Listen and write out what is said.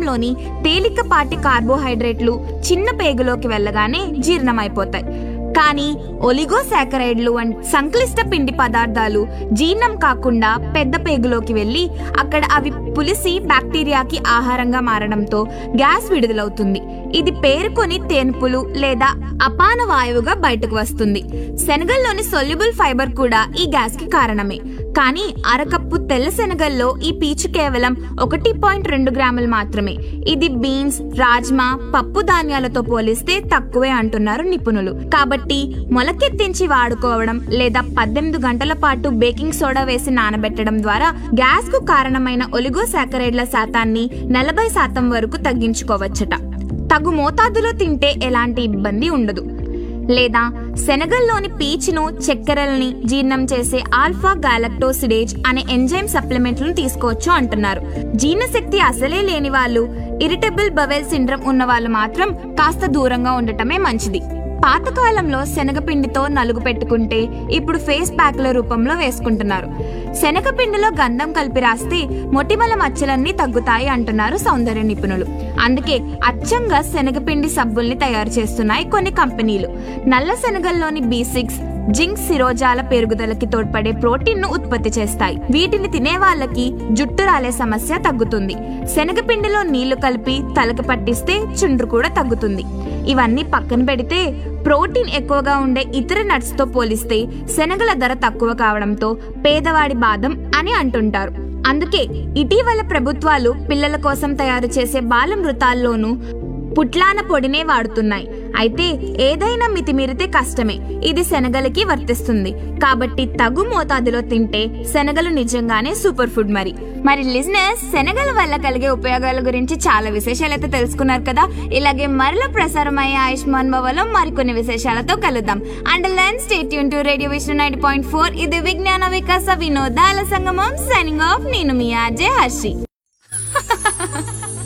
శరీరంలోని తేలికపాటి కార్బోహైడ్రేట్లు చిన్న పేగులోకి వెళ్ళగానే జీర్ణమైపోతాయి కానీ ఒలిగోసాకరైడ్లు వంటి సంక్లిష్ట పిండి పదార్థాలు జీర్ణం కాకుండా పెద్ద పేగులోకి వెళ్ళి అక్కడ అవి పులిసి బ్యాక్టీరియాకి ఆహారంగా మారడంతో గ్యాస్ విడుదలవుతుంది ఇది పేరుకొని తేన్పులు లేదా అపాన వాయువుగా బయటకు వస్తుంది శనగల్లోని సొల్యుబుల్ ఫైబర్ కూడా ఈ గ్యాస్ కి కారణమే కానీ అరకప్పు తెల్ల శనగల్లో ఈ పీచు కేవలం ఒకటి పాయింట్ రెండు గ్రాములు మాత్రమే ఇది బీన్స్ రాజ్మా పప్పు ధాన్యాలతో పోలిస్తే తక్కువే అంటున్నారు నిపుణులు కాబట్టి మొలకెత్తించి వాడుకోవడం లేదా పద్దెనిమిది గంటల పాటు బేకింగ్ సోడా వేసి నానబెట్టడం ద్వారా గ్యాస్ కు కారణమైన ఒలిగోసాకరైడ్ల శాతాన్ని నలభై శాతం వరకు తగ్గించుకోవచ్చట తగు మోతాదులో తింటే ఎలాంటి ఇబ్బంది ఉండదు లేదా శనగల్లోని పీచును చక్కెరల్ని జీర్ణం చేసే ఆల్ఫా గాలక్టోసిడేజ్ అనే ఎంజైమ్ సప్లిమెంట్లను తీసుకోవచ్చు అంటున్నారు జీర్ణశక్తి అసలే లేని వాళ్ళు ఇరిటబుల్ బవెల్ సిండ్రమ్ ఉన్న వాళ్ళు మాత్రం కాస్త దూరంగా ఉండటమే మంచిది పాతకాలంలో శనగపిండితో నలుగు పెట్టుకుంటే ఇప్పుడు ఫేస్ ప్యాక్ల రూపంలో వేసుకుంటున్నారు శనగపిండిలో గంధం కలిపి రాస్తే మొటిమల మచ్చలన్నీ తగ్గుతాయి అంటున్నారు సౌందర్య నిపుణులు అందుకే అచ్చంగా శనగపిండి సబ్బుల్ని తయారు చేస్తున్నాయి కొన్ని కంపెనీలు నల్ల శనగల్లోని బి సిక్స్ జింక్ శిరోజాల పెరుగుదలకి తోడ్పడే ప్రోటీన్ ను ఉత్పత్తి చేస్తాయి వీటిని తినే వాళ్ళకి జుట్టు రాలే సమస్య తగ్గుతుంది శనగపిండిలో నీళ్లు కలిపి తలకు పట్టిస్తే చుండ్రు కూడా తగ్గుతుంది ఇవన్నీ పక్కన పెడితే ప్రోటీన్ ఎక్కువగా ఉండే ఇతర నట్స్ తో పోలిస్తే శనగల ధర తక్కువ కావడంతో పేదవాడి బాదం అని అంటుంటారు అందుకే ఇటీవల ప్రభుత్వాలు పిల్లల కోసం తయారు చేసే బాలమృతాల్లోనూ పుట్లాన పొడినే వాడుతున్నాయి అయితే ఏదైనా మితిమీరితే కష్టమే ఇది శనగలకి వర్తిస్తుంది కాబట్టి తగు మోతాదులో తింటే శనగలు నిజంగానే సూపర్ ఫుడ్ మరి మరి లిజినెస్ శనగల వల్ల కలిగే ఉపయోగాల గురించి చాలా విశేషాలు అయితే తెలుసుకున్నారు కదా ఇలాగే మరల ప్రసారం అయ్యే ఆయుష్మాన్ భవలో మరికొన్ని విశేషాలతో కలుద్దాం అండ్ లెన్ స్టేట్ యూన్ టు రేడియో విష్ణు నైన్ పాయింట్ ఫోర్ ఇది విజ్ఞాన వికాస వినోదాల సంగమం సైనింగ్ ఆఫ్ నేను మీ ఆర్జే హర్షి